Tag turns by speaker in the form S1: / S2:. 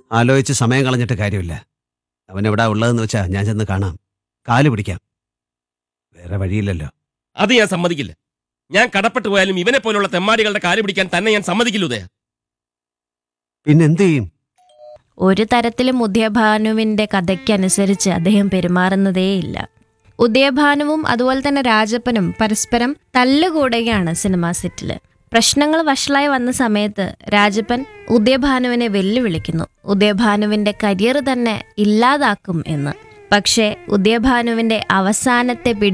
S1: ആലോചിച്ച് സമയം കളഞ്ഞിട്ട് കാര്യമില്ല അവൻ എവിടാ ഉള്ളതെന്ന് വെച്ചാ ഞാൻ ചെന്ന് കാണാം കാല് പിടിക്കാം വേറെ വഴിയില്ലല്ലോ
S2: അത് ഞാൻ സമ്മതിക്കില്ല ഞാൻ കടപ്പെട്ടു പോയാലും ഇവനെ പോലുള്ള തെമ്മാടികളുടെ കാല് പിടിക്കാൻ തന്നെ ഞാൻ സമ്മതിക്കില്ല ഉദയ
S1: പിന്നെ എന്ത് ചെയ്യും
S3: ഒരു തരത്തിലും ഉദയഭാനുവിന്റെ കഥയ്ക്കനുസരിച്ച് അദ്ദേഹം പെരുമാറുന്നതേയില്ല ഉദയഭാനുവും അതുപോലെ തന്നെ രാജപ്പനും പരസ്പരം തല്ലുകൂടുകയാണ് സിനിമാ സെറ്റില് പ്രശ്നങ്ങൾ വഷളായി വന്ന സമയത്ത് രാജപ്പൻ ഉദയഭാനുവിനെ വെല്ലുവിളിക്കുന്നു ഉദയഭാനുവിന്റെ കരിയർ തന്നെ ഇല്ലാതാക്കും എന്ന് പക്ഷേ ഉദയഭാനുവിന്റെ അവസാനത്തെ പിടി